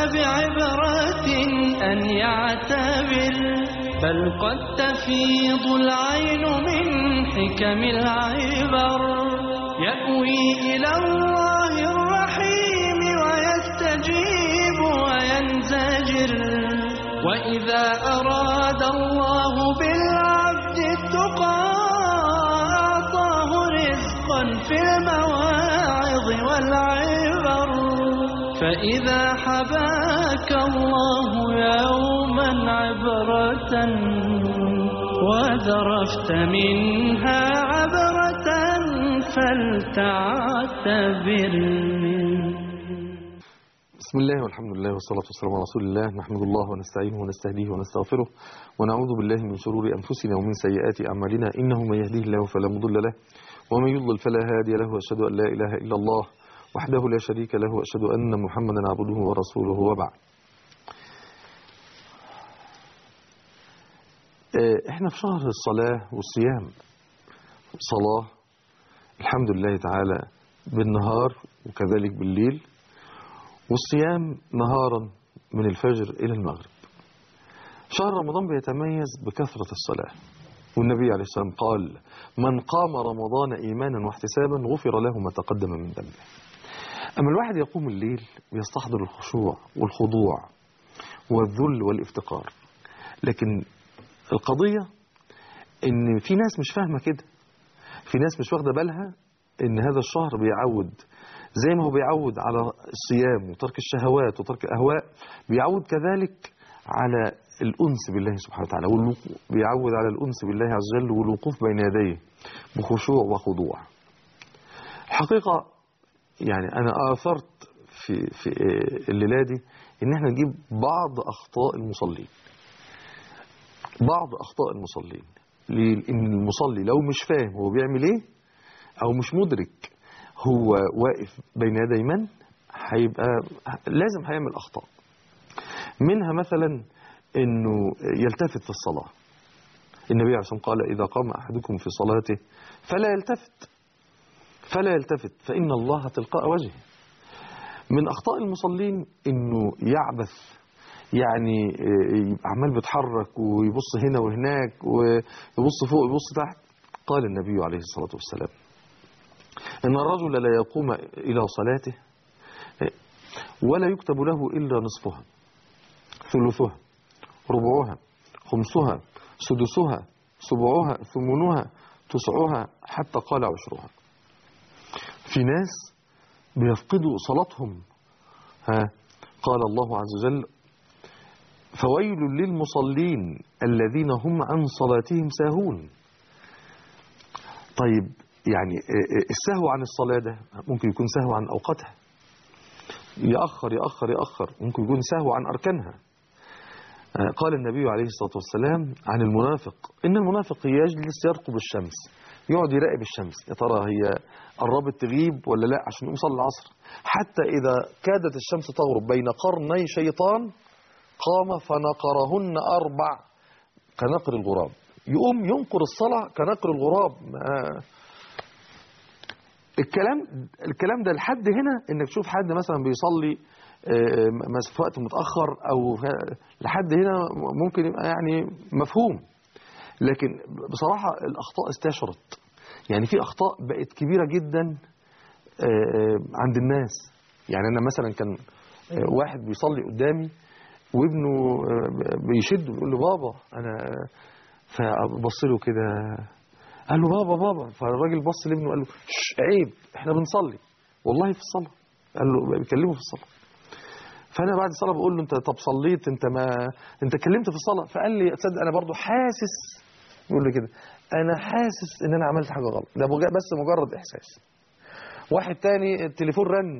بعبرة أن يعتبر بل قد تفيض العين من حكم العبر يأوي إلى الله الرحيم ويستجيب وينزجر وإذا أراد الله بالعبد التقى أعطاه رزقا في المواعظ والعبر فإذا حباك الله يوما عبرة وذرفت منها عبرة فلتعتبر بسم الله والحمد لله والصلاة والسلام على رسول الله نحمد الله ونستعينه ونستهديه ونستغفره ونعوذ بالله من شرور أنفسنا ومن سيئات أعمالنا إنه من يهديه الله فلا مضل له ومن يضلل فلا هادي له وأشهد أن لا إله إلا الله وحده لا شريك له وأشهد أن محمدا عبده ورسوله وبعد آه، احنا في شهر الصلاة والصيام صلاة الحمد لله تعالى بالنهار وكذلك بالليل والصيام نهارا من الفجر إلى المغرب شهر رمضان بيتميز بكثرة الصلاة والنبي عليه السلام قال من قام رمضان إيمانا واحتسابا غفر له ما تقدم من ذنبه أما الواحد يقوم الليل ويستحضر الخشوع والخضوع والذل والافتقار لكن القضية إن في ناس مش فاهمة كده في ناس مش واخدة بالها إن هذا الشهر بيعود زي ما هو بيعود على الصيام وترك الشهوات وترك الأهواء بيعود كذلك على الأنس بالله سبحانه وتعالى والوقوف بيعود على الأنس بالله عز وجل والوقوف بين يديه بخشوع وخضوع الحقيقة يعني أنا آثرت في, في الليلة دي إن احنا نجيب بعض أخطاء المصلين بعض أخطاء المصلين لأن المصلي لو مش فاهم هو بيعمل إيه أو مش مدرك هو واقف بين يدي من هيبقى لازم هيعمل أخطاء منها مثلا أنه يلتفت في الصلاة النبي عليه الصلاة والسلام قال إذا قام أحدكم في صلاته فلا يلتفت فلا يلتفت فإن الله تلقاء وجهه من أخطاء المصلين أنه يعبث يعني يبقى عمال بيتحرك ويبص هنا وهناك ويبص فوق ويبص تحت قال النبي عليه الصلاة والسلام إن الرجل لا يقوم إلى صلاته ولا يكتب له إلا نصفها ثلثها ربعها خمسها سدسها سبعها ثمنها تسعها حتى قال عشرها في ناس بيفقدوا صلاتهم ها قال الله عز وجل فويل للمصلين الذين هم عن صلاتهم ساهون طيب يعني السهو عن الصلاة ده ممكن يكون سهو عن أوقاتها يأخر يأخر يأخر ممكن يكون سهو عن أركانها قال النبي عليه الصلاة والسلام عن المنافق إن المنافق يجلس يرقب الشمس يقعد يراقب الشمس يا ترى هي قربت تغيب ولا لا عشان يقوم يصلي العصر حتى إذا كادت الشمس تغرب بين قرني شيطان قام فنقرهن أربع كنقر الغراب يقوم ينقر الصلاة كنقر الغراب الكلام الكلام ده لحد هنا انك تشوف حد مثلا بيصلي في وقت متاخر او لحد هنا ممكن يبقى يعني مفهوم لكن بصراحه الاخطاء استشرت يعني في اخطاء بقت كبيره جدا عند الناس يعني انا مثلا كان واحد بيصلي قدامي وابنه بيشد بيقول له بابا انا فبص له كده قال له بابا بابا فالراجل بص لابنه وقال له عيب احنا بنصلي والله في الصلاة قال له بيكلمه في الصلاة فانا بعد الصلاة بقول له انت طب صليت انت ما انت اتكلمت في الصلاة فقال لي تصدق انا برضو حاسس يقول لي كده انا حاسس ان انا عملت حاجة غلط ده بس مجرد احساس واحد تاني التليفون رن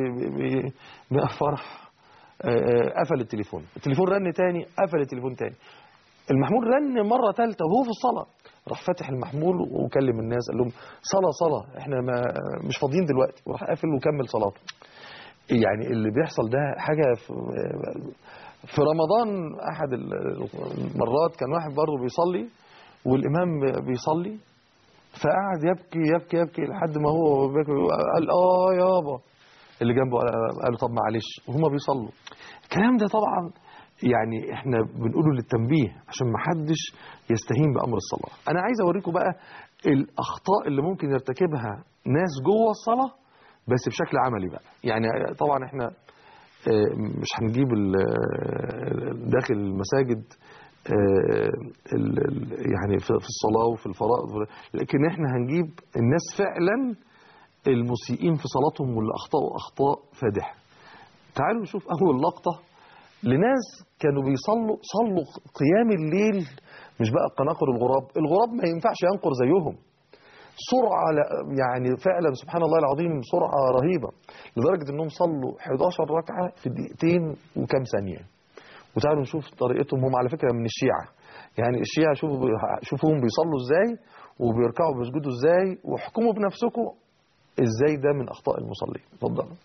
بفرح قفل التليفون التليفون رن تاني قفل التليفون تاني المحمول رن مرة ثالثة وهو في الصلاة راح فاتح المحمول وكلم الناس قال لهم صلاة صلاة احنا ما مش فاضيين دلوقتي وراح قافل وكمل صلاته يعني اللي بيحصل ده حاجة في, في رمضان أحد المرات كان واحد برضه بيصلي والإمام بيصلي فقعد يبكي يبكي يبكي لحد ما هو بيبكي قال آه يابا اللي جنبه قالوا طب معلش وهما بيصلوا الكلام ده طبعا يعني احنا بنقوله للتنبيه عشان ما حدش يستهين بامر الصلاه انا عايز اوريكم بقى الاخطاء اللي ممكن يرتكبها ناس جوه الصلاه بس بشكل عملي بقى يعني طبعا احنا آه، مش هنجيب ال- آه، داخل المساجد آه، ال- ال- يعني في في الصلاه وفي الفرائض لكن احنا هنجيب الناس فعلا المسيئين في صلاتهم واللي اخطاوا اخطاء فادحه تعالوا نشوف اول لقطه لناس كانوا بيصلوا صلوا قيام الليل مش بقى قناقر الغراب الغراب ما ينفعش ينقر زيهم سرعة لا- يعني فعلا سبحان الله العظيم سرعة رهيبة لدرجة انهم صلوا 11 ركعة في دقيقتين وكام ثانية وتعالوا نشوف طريقتهم هم على فكرة من الشيعة يعني الشيعة شوفوا شوفوهم بيصلوا ازاي وبيركعوا بيسجدوا ازاي واحكموا بنفسكم ازاي ده من اخطاء المصلين اتفضلوا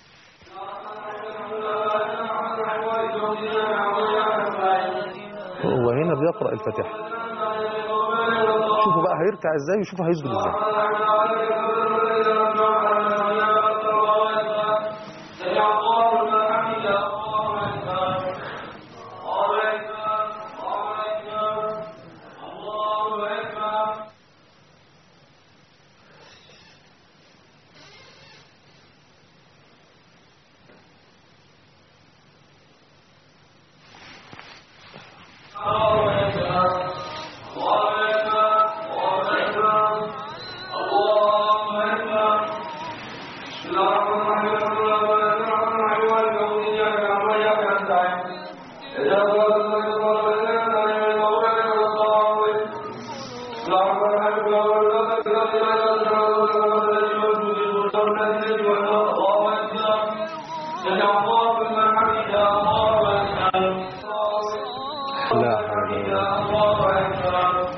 هو هنا بيقرأ الفاتحة شوفوا بقى هيركع ازاي وشوفوا هيسجد ازاي لا حول ولا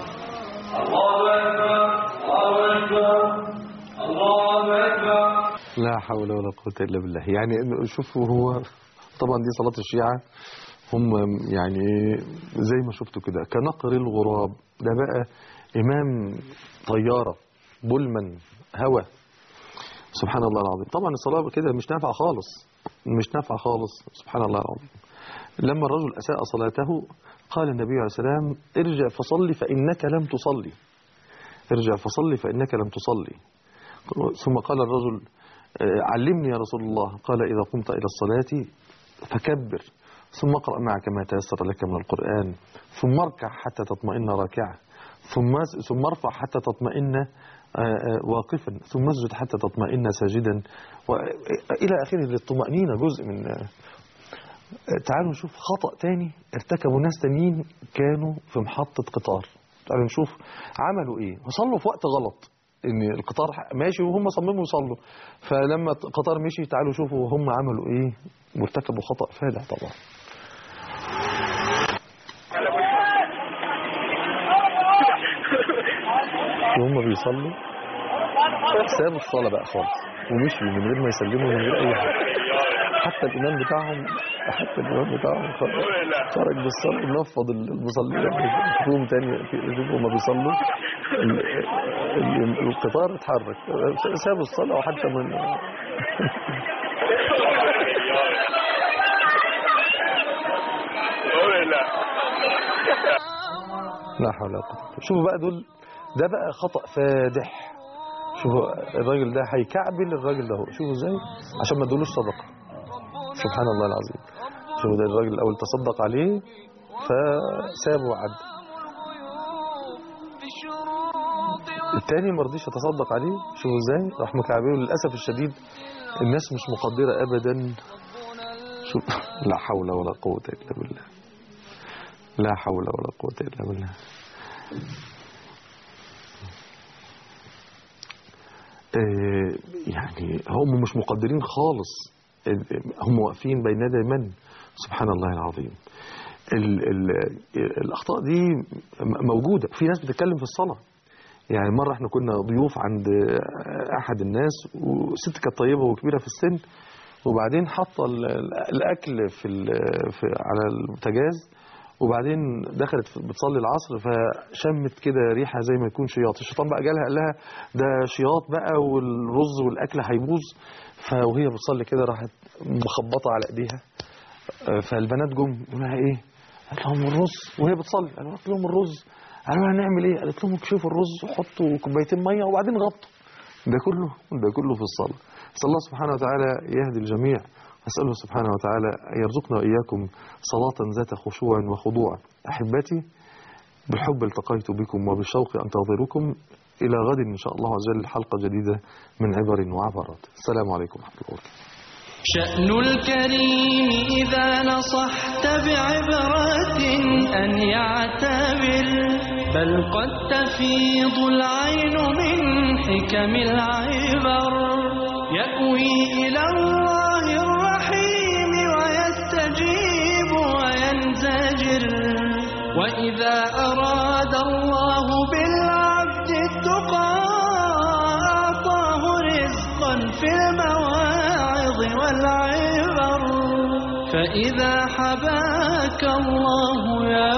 لا حول ولا قوة إلا بالله يعني إنه شوفوا هو طبعا دي صلاة الشيعة هم يعني زي ما شفتوا كده كنقر الغراب ده بقى إمام طيارة بولمن هوا سبحان الله العظيم طبعا الصلاة كده مش نافعة خالص مش نافعة خالص سبحان الله العظيم لما الرجل أساء صلاته قال النبي عليه السلام ارجع فصلي فإنك لم تصلي ارجع فصلي فإنك لم تصلي ثم قال الرجل آه، علمني يا رسول الله قال إذا قمت إلى الصلاة فكبر ثم اقرأ معك ما تيسر لك من القرآن ثم اركع حتى تطمئن راكعا ثم ثم ارفع حتى تطمئن آه، آه، واقفا ثم اسجد حتى تطمئن ساجدا و- إلى آخره للطمأنينة جزء من آه، تعالوا نشوف خطأ تاني ارتكبوا ناس تانيين كانوا في محطة قطار تعالوا نشوف عملوا ايه وصلوا في وقت غلط ان القطار ماشي وهم صمموا يصلوا فلما القطار مشي تعالوا شوفوا هم عملوا ايه وارتكبوا خطأ فادح طبعا وهم بيصلوا سابوا الصلاة بقى خالص ومشيوا من غير ما يسلموا من غير أي حاجة حتى الإمام بتاعهم حتى الإمام بتاعهم خرج خرج بالصلاة ونفض المصلين شوفوهم تاني شوفوا هما بيصلوا ال- ال- القطار اتحرك سابوا الصلاة وحتى من لا حول ولا قوة شوفوا بقى دول ده بقى خطأ فادح شوفوا الراجل ده هيكعبل الراجل ده هو شوفوا ازاي عشان ما ادولوش صدقة سبحان الله العظيم شوفوا ده الراجل الاول تصدق عليه فسابه وعد التاني ما رضيش يتصدق عليه شوفوا ازاي راح مكعبله للاسف الشديد الناس مش مقدرة ابدا شوف لا حول ولا قوة الا بالله لا حول ولا قوة الا بالله آه، يعني هم مش مقدرين خالص آه، هم واقفين بين يدي من سبحان الله العظيم ال ال الأخطاء دي م- موجودة في ناس بتتكلم في الصلاة يعني مرة احنا كنا ضيوف عند آه، أحد الناس وست كانت طيبة وكبيرة في السن وبعدين حاطة ال- ال- الأكل في, ال- في على البوتاجاز وبعدين دخلت في- بتصلي العصر فشمت كده ريحه زي ما يكون شياط الشيطان بقى جالها قال لها ده شياط بقى والرز والاكل هيبوظ فوهي بتصلي كده راحت مخبطه على ايديها آه، فالبنات جم يقول لها ايه قالت لهم الرز وهي بتصلي قالت لهم الرز قالوا لها هنعمل ايه قالت لهم اكشفوا الرز وحطوا كوبايتين ميه وبعدين غطوا ده كله ده كله في الصلاة أسأل الله سبحانه وتعالى يهدي الجميع أسأله سبحانه وتعالى أن يرزقنا وإياكم صلاة ذات خشوع وخضوع أحبتي بالحب التقيت بكم وبالشوق أنتظركم إلى غد إن شاء الله عز وجل حلقة جديدة من عبر وعبرات السلام عليكم ورحمة الله وبركاته شأن الكريم إذا نصحت بعبرة أن يعتبر بل قد تفيض العين من حكم العبر يأوي إلى الله الرحيم ويستجيب وينزجر وإذا أراد الله بالعبد التقى أعطاه رزقا في المواعظ والعبر فإذا حباك الله يا